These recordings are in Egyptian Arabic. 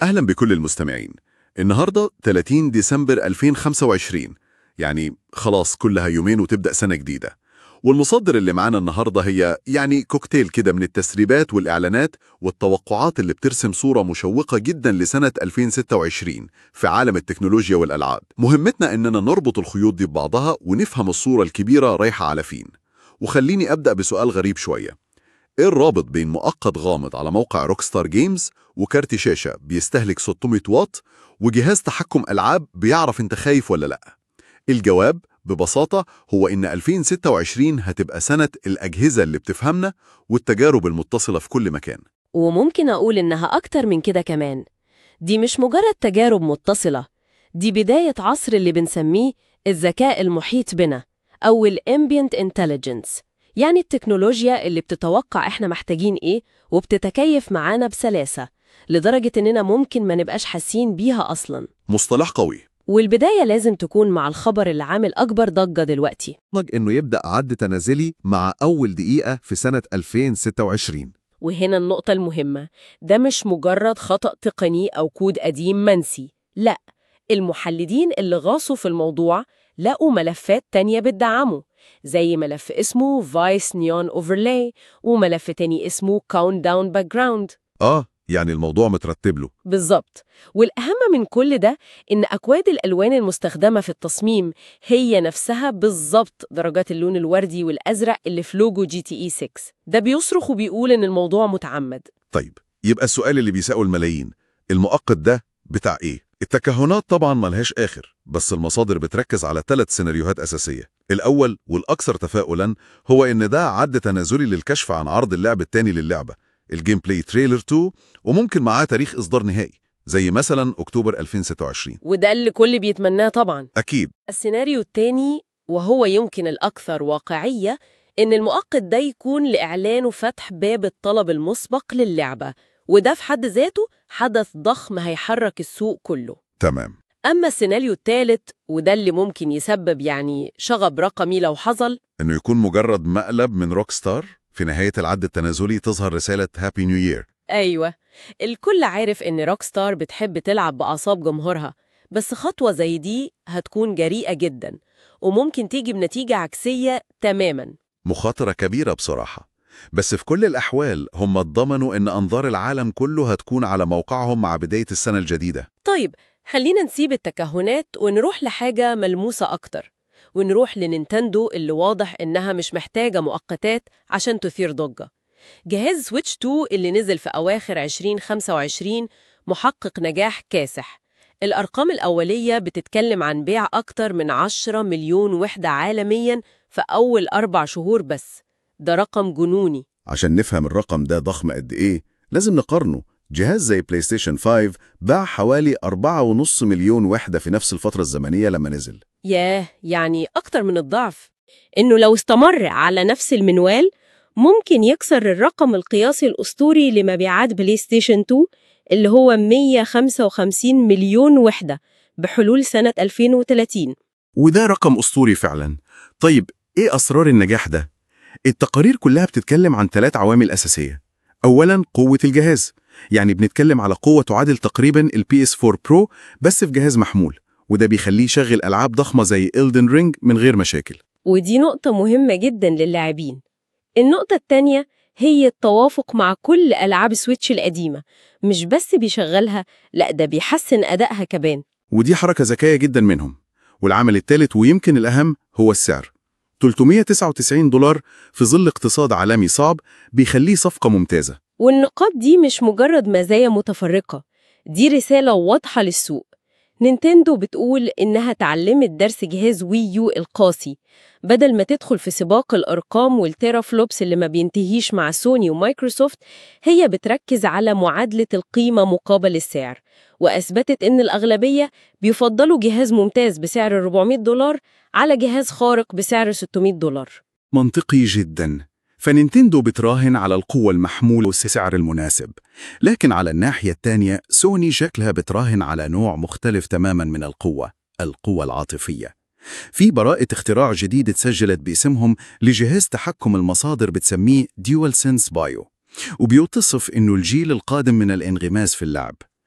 أهلا بكل المستمعين النهاردة 30 ديسمبر 2025 يعني خلاص كلها يومين وتبدأ سنة جديدة والمصدر اللي معانا النهاردة هي يعني كوكتيل كده من التسريبات والإعلانات والتوقعات اللي بترسم صورة مشوقة جدا لسنة 2026 في عالم التكنولوجيا والألعاب مهمتنا إننا نربط الخيوط دي ببعضها ونفهم الصورة الكبيرة رايحة على فين وخليني أبدأ بسؤال غريب شوية إيه الرابط بين مؤقت غامض على موقع روكستار جيمز وكارت شاشة بيستهلك 600 واط وجهاز تحكم ألعاب بيعرف أنت خايف ولا لأ؟ الجواب ببساطة هو إن 2026 هتبقى سنة الأجهزة اللي بتفهمنا والتجارب المتصلة في كل مكان وممكن أقول إنها أكتر من كده كمان دي مش مجرد تجارب متصلة دي بداية عصر اللي بنسميه الذكاء المحيط بنا أو ال Ambient Intelligence يعني التكنولوجيا اللي بتتوقع إحنا محتاجين إيه وبتتكيف معانا بسلاسة لدرجة إننا ممكن ما نبقاش حاسين بيها أصلاً مصطلح قوي والبداية لازم تكون مع الخبر اللي عامل أكبر ضجة دلوقتي نطلق إنه يبدأ عد تنازلي مع أول دقيقة في سنة 2026 وهنا النقطة المهمة ده مش مجرد خطأ تقني أو كود قديم منسي لا المحللين اللي غاصوا في الموضوع لقوا ملفات تانية بتدعمه زي ملف اسمه Vice Neon Overlay وملف تاني اسمه Countdown Background آه يعني الموضوع مترتب له بالظبط والأهم من كل ده إن أكواد الألوان المستخدمة في التصميم هي نفسها بالظبط درجات اللون الوردي والأزرق اللي في لوجو جي تي إي 6 ده بيصرخ وبيقول إن الموضوع متعمد طيب يبقى السؤال اللي بيسأله الملايين المؤقت ده بتاع إيه؟ التكهنات طبعا ملهاش آخر بس المصادر بتركز على ثلاث سيناريوهات أساسية الأول والأكثر تفاؤلا هو إن ده عد تنازلي للكشف عن عرض اللعب التاني للعبة الجيم بلاي تريلر 2 وممكن معاه تاريخ إصدار نهائي زي مثلا أكتوبر 2026 وده اللي كل بيتمناه طبعا أكيد السيناريو الثاني وهو يمكن الأكثر واقعية إن المؤقت ده يكون لإعلان فتح باب الطلب المسبق للعبة وده في حد ذاته حدث ضخم هيحرك السوق كله تمام أما السيناريو الثالث وده اللي ممكن يسبب يعني شغب رقمي لو حصل إنه يكون مجرد مقلب من روك ستار في نهاية العد التنازلي تظهر رسالة هابي نيو يير أيوة الكل عارف إن روك ستار بتحب تلعب بأعصاب جمهورها بس خطوة زي دي هتكون جريئة جدا وممكن تيجي بنتيجة عكسية تماما مخاطرة كبيرة بصراحة بس في كل الأحوال هم ضمنوا إن أنظار العالم كله هتكون على موقعهم مع بداية السنة الجديدة طيب خلينا نسيب التكهنات ونروح لحاجة ملموسة أكتر ونروح لنينتندو اللي واضح إنها مش محتاجة مؤقتات عشان تثير ضجة جهاز سويتش 2 اللي نزل في أواخر 2025 محقق نجاح كاسح الأرقام الأولية بتتكلم عن بيع أكتر من 10 مليون وحدة عالمياً في أول أربع شهور بس ده رقم جنوني عشان نفهم الرقم ده ضخم قد إيه لازم نقارنه جهاز زي بلاي ستيشن 5 باع حوالي 4.5 مليون وحدة في نفس الفترة الزمنية لما نزل ياه يعني أكتر من الضعف إنه لو استمر على نفس المنوال ممكن يكسر الرقم القياسي الأسطوري لمبيعات بلاي ستيشن 2 اللي هو 155 مليون وحدة بحلول سنة 2030 وده رقم أسطوري فعلا طيب إيه أسرار النجاح ده؟ التقارير كلها بتتكلم عن ثلاث عوامل أساسية أولا قوة الجهاز يعني بنتكلم على قوة تعادل تقريبا ال PS4 Pro بس في جهاز محمول وده بيخليه يشغل ألعاب ضخمة زي Elden Ring من غير مشاكل ودي نقطة مهمة جدا للاعبين النقطة التانية هي التوافق مع كل ألعاب سويتش القديمة مش بس بيشغلها لا ده بيحسن أدائها كمان ودي حركة ذكية جدا منهم والعمل الثالث ويمكن الأهم هو السعر 399 دولار في ظل اقتصاد عالمي صعب بيخليه صفقة ممتازة والنقاط دي مش مجرد مزايا متفرقة دي رسالة واضحة للسوق نينتندو بتقول إنها اتعلمت درس جهاز وي يو القاسي بدل ما تدخل في سباق الأرقام والتيرا فلوبس اللي ما بينتهيش مع سوني ومايكروسوفت هي بتركز على معادلة القيمة مقابل السعر وأثبتت إن الأغلبية بيفضلوا جهاز ممتاز بسعر 400 دولار على جهاز خارق بسعر 600 دولار منطقي جدا فنينتندو بتراهن على القوة المحمولة والسعر المناسب لكن على الناحية الثانية سوني شكلها بتراهن على نوع مختلف تماما من القوة القوة العاطفية في براءة اختراع جديد اتسجلت باسمهم لجهاز تحكم المصادر بتسميه Dual Sense Bio وبيوتصف إنه الجيل القادم من الانغماس في اللعب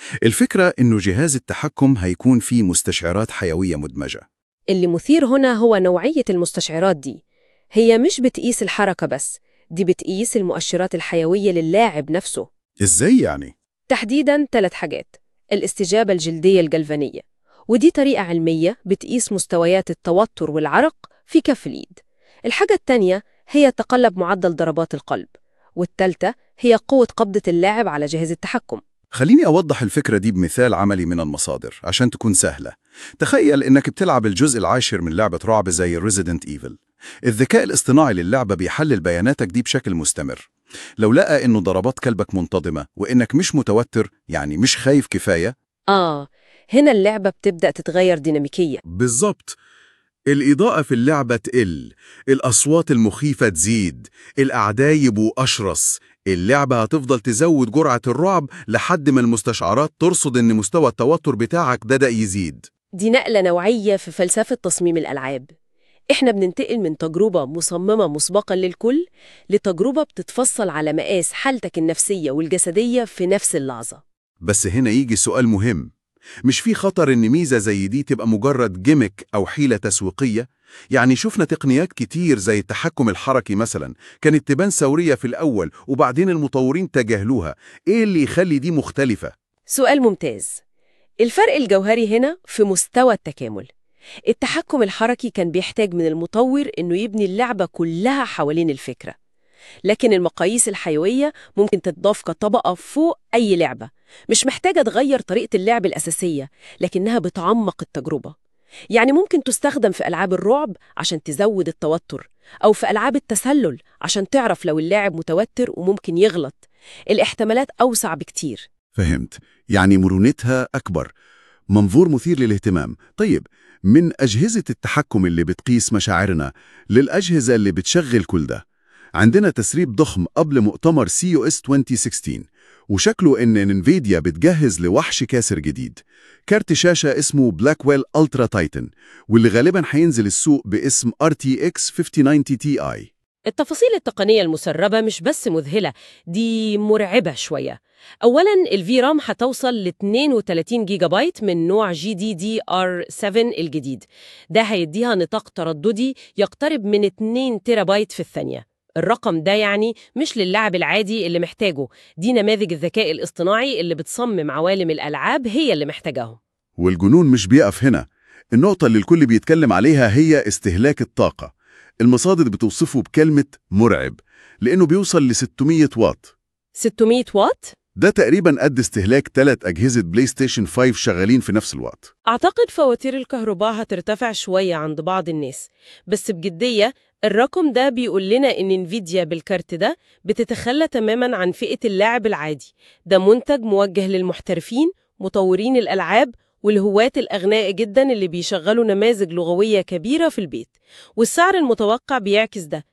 الفكرة إنه جهاز التحكم هيكون فيه مستشعرات حيوية مدمجة اللي مثير هنا هو نوعية المستشعرات دي هي مش بتقيس الحركة بس دي بتقيس المؤشرات الحيوية للاعب نفسه إزاي يعني؟ تحديداً ثلاث حاجات الاستجابة الجلدية الجلفانية ودي طريقة علمية بتقيس مستويات التوتر والعرق في كف الإيد الحاجة التانية هي تقلب معدل ضربات القلب والتالتة هي قوة قبضة اللاعب على جهاز التحكم خليني أوضح الفكرة دي بمثال عملي من المصادر عشان تكون سهلة تخيل إنك بتلعب الجزء العاشر من لعبة رعب زي Resident Evil الذكاء الاصطناعي للعبة بيحلل بياناتك دي بشكل مستمر لو لقى إنه ضربات كلبك منتظمة وإنك مش متوتر يعني مش خايف كفاية آه هنا اللعبة بتبدأ تتغير ديناميكية بالظبط الإضاءة في اللعبة تقل الأصوات المخيفة تزيد الأعداء يبقوا أشرس اللعبة هتفضل تزود جرعة الرعب لحد ما المستشعرات ترصد إن مستوى التوتر بتاعك بدأ يزيد دي نقلة نوعية في فلسفة تصميم الألعاب إحنا بننتقل من تجربة مصممة مسبقا للكل لتجربة بتتفصل على مقاس حالتك النفسية والجسدية في نفس اللحظة بس هنا يجي سؤال مهم مش في خطر إن ميزة زي دي تبقى مجرد جيمك أو حيلة تسويقية؟ يعني شفنا تقنيات كتير زي التحكم الحركي مثلا كانت تبان ثورية في الأول وبعدين المطورين تجاهلوها إيه اللي يخلي دي مختلفة؟ سؤال ممتاز الفرق الجوهري هنا في مستوى التكامل التحكم الحركي كان بيحتاج من المطور إنه يبني اللعبة كلها حوالين الفكرة لكن المقاييس الحيوية ممكن تتضاف كطبقة فوق أي لعبة مش محتاجة تغير طريقة اللعب الأساسية لكنها بتعمق التجربة يعني ممكن تستخدم في ألعاب الرعب عشان تزود التوتر أو في ألعاب التسلل عشان تعرف لو اللاعب متوتر وممكن يغلط الاحتمالات أوسع بكتير فهمت يعني مرونتها أكبر منظور مثير للاهتمام طيب من أجهزة التحكم اللي بتقيس مشاعرنا للأجهزة اللي بتشغل كل ده عندنا تسريب ضخم قبل مؤتمر سي او اس 2016 وشكله ان انفيديا بتجهز لوحش كاسر جديد كارت شاشة اسمه بلاكويل الترا تايتن واللي غالبا هينزل السوق باسم RTX 5090 Ti التفاصيل التقنية المسربة مش بس مذهلة دي مرعبة شوية أولاً الفي رام هتوصل ل 32 جيجا بايت من نوع جي دي دي ار 7 الجديد ده هيديها نطاق ترددي يقترب من 2 تيرا بايت في الثانية الرقم ده يعني مش للاعب العادي اللي محتاجه دي نماذج الذكاء الاصطناعي اللي بتصمم عوالم الألعاب هي اللي محتاجاهم والجنون مش بيقف هنا النقطة اللي الكل بيتكلم عليها هي استهلاك الطاقة المصادر بتوصفه بكلمة مرعب لأنه بيوصل ل 600 واط 600 واط ده تقريبا قد استهلاك ثلاث أجهزة بلاي ستيشن 5 شغالين في نفس الوقت أعتقد فواتير الكهرباء هترتفع شوية عند بعض الناس بس بجدية الرقم ده بيقول لنا إن انفيديا بالكارت ده بتتخلى تماماً عن فئة اللاعب العادي ده منتج موجه للمحترفين مطورين الألعاب والهواة الأغنياء جداً اللي بيشغلوا نماذج لغوية كبيرة في البيت والسعر المتوقع بيعكس ده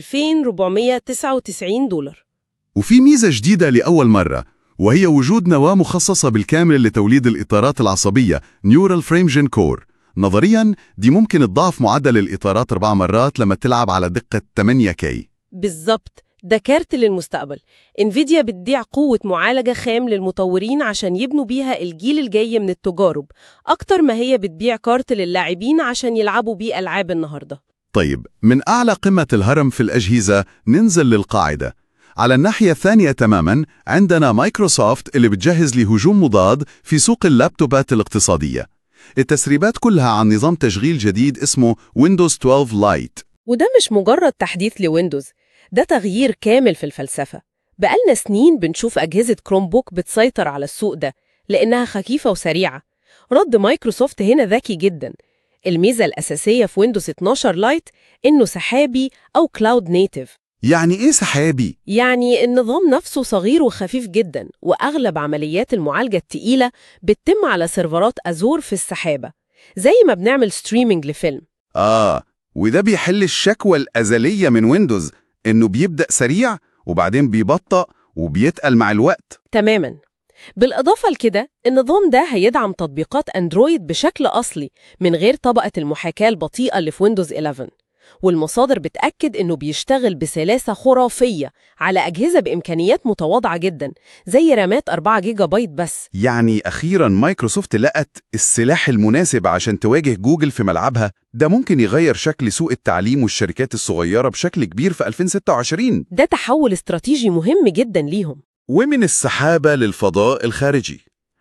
2499 دولار وفي ميزة جديدة لأول مرة وهي وجود نواة مخصصة بالكامل لتوليد الإطارات العصبية Neural Frame Gen Core نظرياً دي ممكن تضاعف معدل الإطارات أربع مرات لما تلعب على دقة 8K بالظبط ده كارت للمستقبل انفيديا بتبيع قوة معالجة خام للمطورين عشان يبنوا بيها الجيل الجاي من التجارب أكتر ما هي بتبيع كارت للاعبين عشان يلعبوا بيه ألعاب النهاردة طيب من أعلى قمة الهرم في الأجهزة ننزل للقاعدة على الناحية الثانية تماماً عندنا مايكروسوفت اللي بتجهز لهجوم مضاد في سوق اللابتوبات الاقتصادية التسريبات كلها عن نظام تشغيل جديد اسمه Windows 12 Lite وده مش مجرد تحديث لويندوز ده تغيير كامل في الفلسفة بقالنا سنين بنشوف أجهزة كروم بوك بتسيطر على السوق ده لأنها خفيفة وسريعة رد مايكروسوفت هنا ذكي جدا الميزة الأساسية في ويندوز 12 لايت إنه سحابي أو كلاود نيتيف يعني إيه سحابي؟ يعني النظام نفسه صغير وخفيف جدا وأغلب عمليات المعالجة التقيلة بتتم على سيرفرات أزور في السحابة زي ما بنعمل ستريمينج لفيلم آه وده بيحل الشكوى الأزلية من ويندوز إنه بيبدأ سريع وبعدين بيبطأ وبيتقل مع الوقت تماما بالإضافة لكده النظام ده هيدعم تطبيقات أندرويد بشكل أصلي من غير طبقة المحاكاة البطيئة اللي في ويندوز 11 والمصادر بتأكد إنه بيشتغل بسلاسة خرافية على أجهزة بإمكانيات متواضعة جدا زي رامات 4 جيجا بايت بس يعني أخيرا مايكروسوفت لقت السلاح المناسب عشان تواجه جوجل في ملعبها ده ممكن يغير شكل سوق التعليم والشركات الصغيرة بشكل كبير في 2026 ده تحول استراتيجي مهم جدا ليهم ومن السحابة للفضاء الخارجي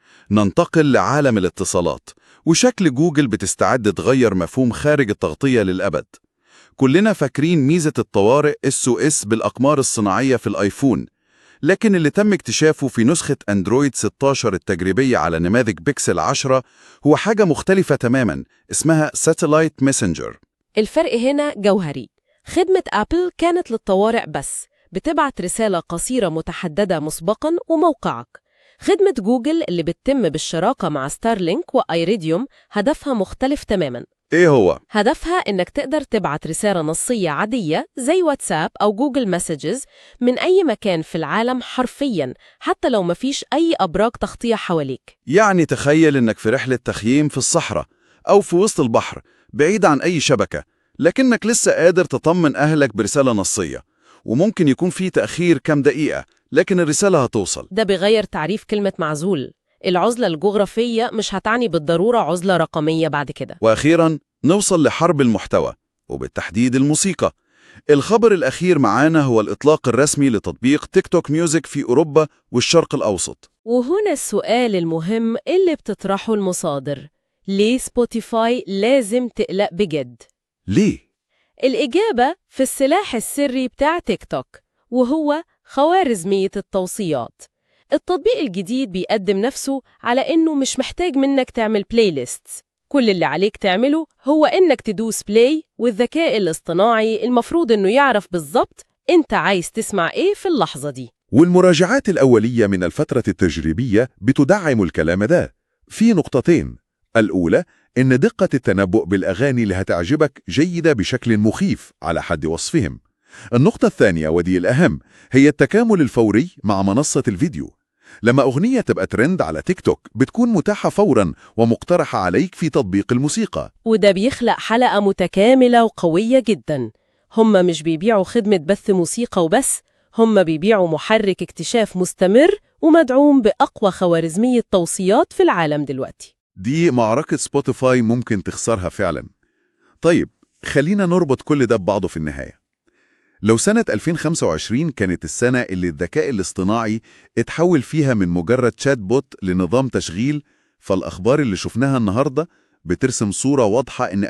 ننتقل لعالم الاتصالات وشكل جوجل بتستعد تغير مفهوم خارج التغطية للأبد كلنا فاكرين ميزة الطوارئ SOS بالأقمار الصناعية في الآيفون لكن اللي تم اكتشافه في نسخة أندرويد 16 التجريبية على نماذج بيكسل 10 هو حاجة مختلفة تماما اسمها Satellite Messenger الفرق هنا جوهري خدمة أبل كانت للطوارئ بس بتبعت رسالة قصيرة متحددة مسبقا وموقعك خدمة جوجل اللي بتتم بالشراكة مع ستارلينك وآيريديوم هدفها مختلف تماما إيه هو؟ هدفها إنك تقدر تبعت رسالة نصية عادية زي واتساب أو جوجل مسجز من أي مكان في العالم حرفياً حتى لو مفيش أي أبراج تغطية حواليك يعني تخيل إنك في رحلة تخييم في الصحراء أو في وسط البحر بعيد عن أي شبكة لكنك لسه قادر تطمن أهلك برسالة نصية وممكن يكون في تأخير كام دقيقة لكن الرسالة هتوصل ده بيغير تعريف كلمة معزول العزلة الجغرافية مش هتعني بالضرورة عزلة رقمية بعد كده وأخيرا نوصل لحرب المحتوى وبالتحديد الموسيقى الخبر الأخير معانا هو الإطلاق الرسمي لتطبيق تيك توك ميوزك في أوروبا والشرق الأوسط وهنا السؤال المهم اللي بتطرحه المصادر ليه سبوتيفاي لازم تقلق بجد؟ ليه؟ الإجابة في السلاح السري بتاع تيك توك وهو خوارزمية التوصيات التطبيق الجديد بيقدم نفسه على إنه مش محتاج منك تعمل بلاي ليست كل اللي عليك تعمله هو إنك تدوس بلاي والذكاء الاصطناعي المفروض إنه يعرف بالظبط أنت عايز تسمع إيه في اللحظة دي والمراجعات الأولية من الفترة التجريبية بتدعم الكلام ده في نقطتين الأولى إن دقة التنبؤ بالأغاني اللي هتعجبك جيدة بشكل مخيف على حد وصفهم النقطة الثانية ودي الأهم هي التكامل الفوري مع منصة الفيديو لما أغنية تبقى ترند على تيك توك بتكون متاحة فوراً ومقترحة عليك في تطبيق الموسيقى وده بيخلق حلقة متكاملة وقوية جدا هم مش بيبيعوا خدمة بث موسيقى وبس هم بيبيعوا محرك اكتشاف مستمر ومدعوم بأقوى خوارزمية توصيات في العالم دلوقتي دي معركة سبوتيفاي ممكن تخسرها فعلا طيب خلينا نربط كل ده ببعضه في النهاية لو سنة 2025 كانت السنة اللي الذكاء الاصطناعي اتحول فيها من مجرد شات بوت لنظام تشغيل فالأخبار اللي شفناها النهاردة بترسم صورة واضحة إن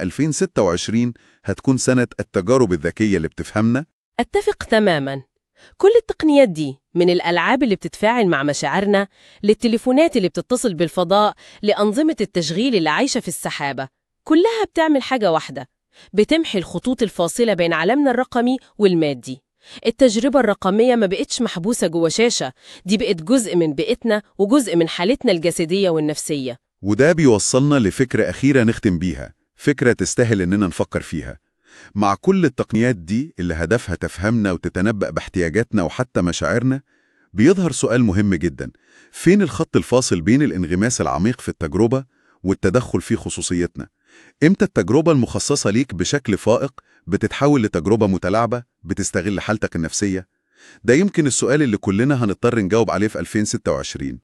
2026 هتكون سنة التجارب الذكية اللي بتفهمنا أتفق تماما كل التقنيات دي من الألعاب اللي بتتفاعل مع مشاعرنا للتليفونات اللي بتتصل بالفضاء لأنظمة التشغيل اللي عايشة في السحابة كلها بتعمل حاجة واحدة بتمحي الخطوط الفاصلة بين عالمنا الرقمي والمادي التجربة الرقمية ما بقتش محبوسة جوه شاشة دي بقت جزء من بيئتنا وجزء من حالتنا الجسدية والنفسية وده بيوصلنا لفكرة أخيرة نختم بيها فكرة تستاهل إننا نفكر فيها مع كل التقنيات دي اللي هدفها تفهمنا وتتنبأ باحتياجاتنا وحتى مشاعرنا بيظهر سؤال مهم جدا فين الخط الفاصل بين الانغماس العميق في التجربة والتدخل في خصوصيتنا امتى التجربة المخصصة ليك بشكل فائق بتتحول لتجربة متلاعبة بتستغل حالتك النفسية ده يمكن السؤال اللي كلنا هنضطر نجاوب عليه في 2026